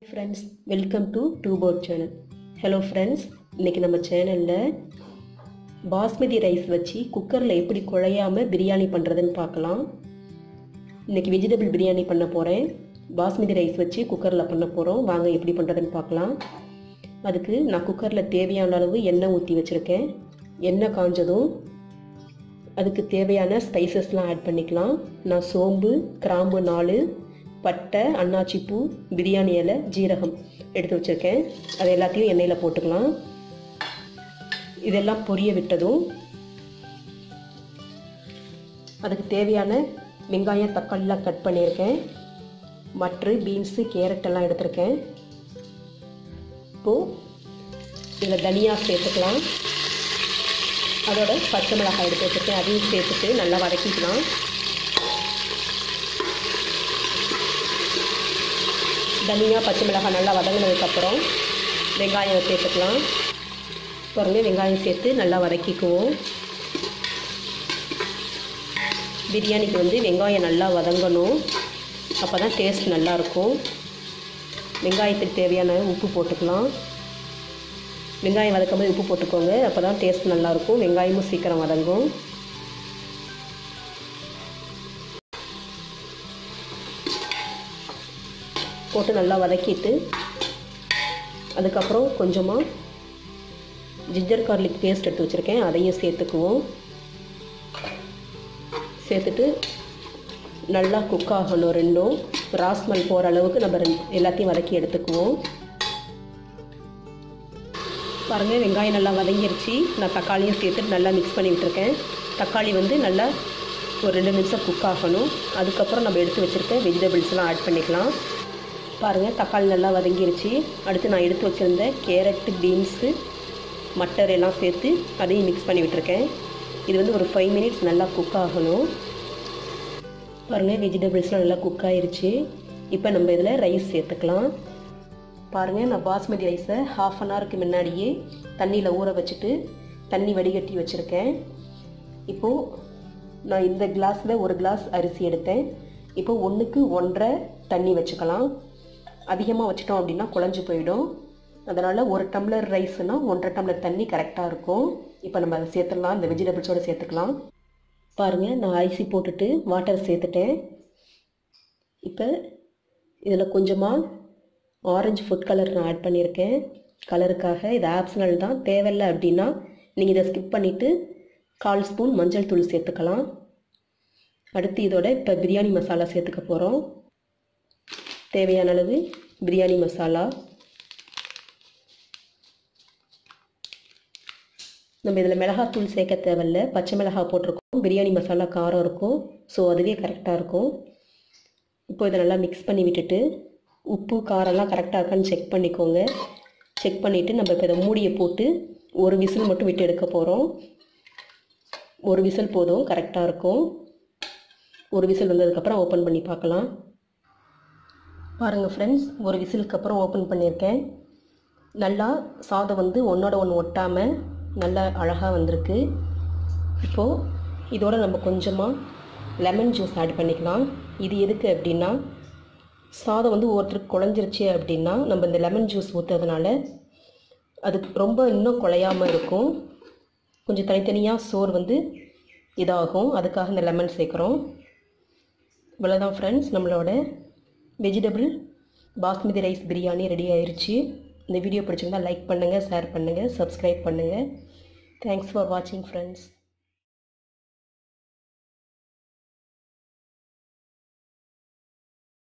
friends welcome to டூ போர்ட் channel hello friends இன்றைக்கி நம்ம சேனலில் பாஸ்மதி ரைஸ் வச்சு குக்கரில் எப்படி குழையாமல் பிரியாணி பண்ணுறதுன்னு பார்க்கலாம் இன்றைக்கி வெஜிடபிள் பிரியாணி பண்ண போகிறேன் பாஸ்மதி ரைஸ் வச்சு குக்கரில் பண்ண போகிறோம் வாங்க எப்படி பண்ணுறதுன்னு பார்க்கலாம் அதுக்கு நான் குக்கரில் தேவையான அளவு எண்ணெய் ஊற்றி வச்சுருக்கேன் எண்ணெய் காஞ்சதும் அதுக்கு தேவையான ஸ்பைசஸ்லாம் ஆட் பண்ணிக்கலாம் நான் சோம்பு கிராம்பு நாலு பட்டை அன்னாச்சிப்பூ பிரியாணி இலை ஜீரகம் எடுத்து வச்சுருக்கேன் அது எல்லாத்தையும் எண்ணெயில் போட்டுக்கலாம் இதெல்லாம் பொரிய விட்டதும் அதுக்கு தேவையான வெங்காயம் தக்காளிலாம் கட் பண்ணியிருக்கேன் மற்ற பீன்ஸு கேரட் எல்லாம் எடுத்திருக்கேன் இப்போது இதில் தனியா சேர்த்துக்கலாம் அதோட பச்சை மிளகாய் எடுத்து வச்சுருக்கேன் அதையும் சேர்த்துட்டு நல்லா வதக்கிக்கலாம் தனியாக பச்சை மிளகாய் நல்லா வதங்கினதுக்கப்புறம் வெங்காயம் சேர்த்துக்கலாம் பாருங்கள் வெங்காயம் சேர்த்து நல்லா வதக்கிக்குவோம் பிரியாணிக்கு வந்து வெங்காயம் நல்லா வதங்கணும் அப்போ தான் டேஸ்ட் நல்லாயிருக்கும் வெங்காயத்துக்கு தேவையான உப்பு போட்டுக்கலாம் வெங்காயம் வதக்கும் போது உப்பு போட்டுக்கோங்க அப்போ தான் டேஸ்ட் நல்லாயிருக்கும் வெங்காயமும் சீக்கிரம் வதங்கும் போட்டு நல்லா வதக்கிட்டு அதுக்கப்புறம் கொஞ்சமாக ஜிஞ்சர் கார்லிக் பேஸ்ட் எடுத்து வச்சுருக்கேன் அதையும் சேர்த்துக்குவோம் சேர்த்துட்டு நல்லா குக் ஆகணும் ரெண்டும் ராஸ்மல் போகிற அளவுக்கு நம்ம எல்லாத்தையும் வதக்கி எடுத்துக்குவோம் பாருங்கள் வெங்காயம் நல்லா வதங்கிருச்சு நான் தக்காளியும் சேர்த்துட்டு நல்லா மிக்ஸ் பண்ணி விட்டுருக்கேன் தக்காளி வந்து நல்லா ஒரு ரெண்டு நிமிஷம் குக் ஆகணும் அதுக்கப்புறம் நம்ம எடுத்து வச்சுருக்க வெஜிடபிள்ஸ்லாம் ஆட் பண்ணிக்கலாம் பாருங்கள் தக்காளி நல்லா வதங்கிருச்சு அடுத்து நான் எடுத்து வச்சுருந்த கேரட்டு பீன்ஸு மட்டர் எல்லாம் சேர்த்து அதையும் மிக்ஸ் பண்ணி விட்டுருக்கேன் இது வந்து ஒரு ஃபைவ் மினிட்ஸ் நல்லா குக் ஆகணும் பாருங்கள் வெஜிடபிள்ஸ்லாம் நல்லா குக் ஆயிருச்சு இப்போ நம்ம இதில் ரைஸ் சேர்த்துக்கலாம் பாருங்கள் நான் பாஸ்மதி ரைஸை ஹாஃப் அன் ஹவருக்கு முன்னாடியே தண்ணியில் ஊற வச்சுட்டு தண்ணி வடிகட்டி வச்சுருக்கேன் இப்போது நான் இந்த கிளாஸில் ஒரு கிளாஸ் அரிசி எடுத்தேன் இப்போ ஒன்றுக்கு ஒன்றரை தண்ணி வச்சுக்கலாம் அதிகமாக வச்சிட்டோம் அப்படின்னா குழஞ்சி போயிடும் அதனால் ஒரு டம்ளர் ரைஸ்னால் ஒன்றரை டம்ளர் தண்ணி கரெக்டாக இருக்கும் இப்போ நம்ம அதை சேர்த்துடலாம் இந்த வெஜிடபிள்ஸோடு சேர்த்துக்கலாம் பாருங்கள் நான் அரிசி போட்டுட்டு வாட்டர் சேர்த்துட்டேன் இப்போ இதில் கொஞ்சமாக ஆரஞ்சு ஃபுட் கலர் நான் ஆட் பண்ணியிருக்கேன் கலருக்காக இது ஆப்ஷனல் தான் தேவையில்லை அப்படின்னா நீங்கள் இதை ஸ்கிப் பண்ணிவிட்டு கால் ஸ்பூன் மஞ்சள் தூள் சேர்த்துக்கலாம் அடுத்து இதோட இப்போ பிரியாணி மசாலா சேர்த்துக்க போகிறோம் தேவையான அளவு பிரியாணி மசாலா நம்ம இதில் மிளகாத்தூள் சேர்க்க தேவையில்ல பச்சை மிளகாய் போட்டிருக்கோம் பிரியாணி மசாலா காரம் இருக்கும் ஸோ அதுவே கரெக்டாக இருக்கும் இப்போ இதை நல்லா மிக்ஸ் பண்ணி விட்டுட்டு உப்பு காரம்லாம் கரெக்டாக இருக்கான்னு செக் பண்ணிக்கோங்க செக் பண்ணிவிட்டு நம்ம இப்போ இதை மூடியை போட்டு ஒரு விசில் மட்டும் விட்டு எடுக்க போகிறோம் ஒரு விசில் போதும் கரெக்டாக இருக்கும் ஒரு விசில் வந்ததுக்கப்புறம் ஓப்பன் பண்ணி பார்க்கலாம் பாருங்கள் ஃப்ரெண்ட்ஸ் ஒரு விசிலுக்கு அப்புறம் ஓப்பன் பண்ணியிருக்கேன் நல்லா சாதம் வந்து ஒன்றோட ஒன்று ஒட்டாமல் நல்லா அழகாக வந்திருக்கு இப்போது இதோட நம்ம கொஞ்சமாக லெமன் ஜூஸ் ஆட் பண்ணிக்கலாம் இது எதுக்கு அப்படின்னா சாதம் வந்து ஒருத்தருக்கு குழஞ்சிருச்சு அப்படின்னா நம்ம இந்த லெமன் ஜூஸ் ஊற்றுறதுனால அது ரொம்ப இன்னும் குழையாமல் இருக்கும் கொஞ்சம் தனித்தனியாக சோறு வந்து இதாகும் அதுக்காக இந்த லெமன் சேர்க்குறோம் இவ்வளோதான் ஃப்ரெண்ட்ஸ் நம்மளோட vegetable basmati rice biryani ready ஆயிடுச்சு இந்த வீடியோ பிடிச்சிருந்தால் லைக் பண்ணுங்கள் ஷேர் பண்ணுங்கள் சப்ஸ்கிரைப் பண்ணுங்கள் தேங்க்ஸ் ஃபார் வாட்சிங் ஃப்ரெண்ட்ஸ்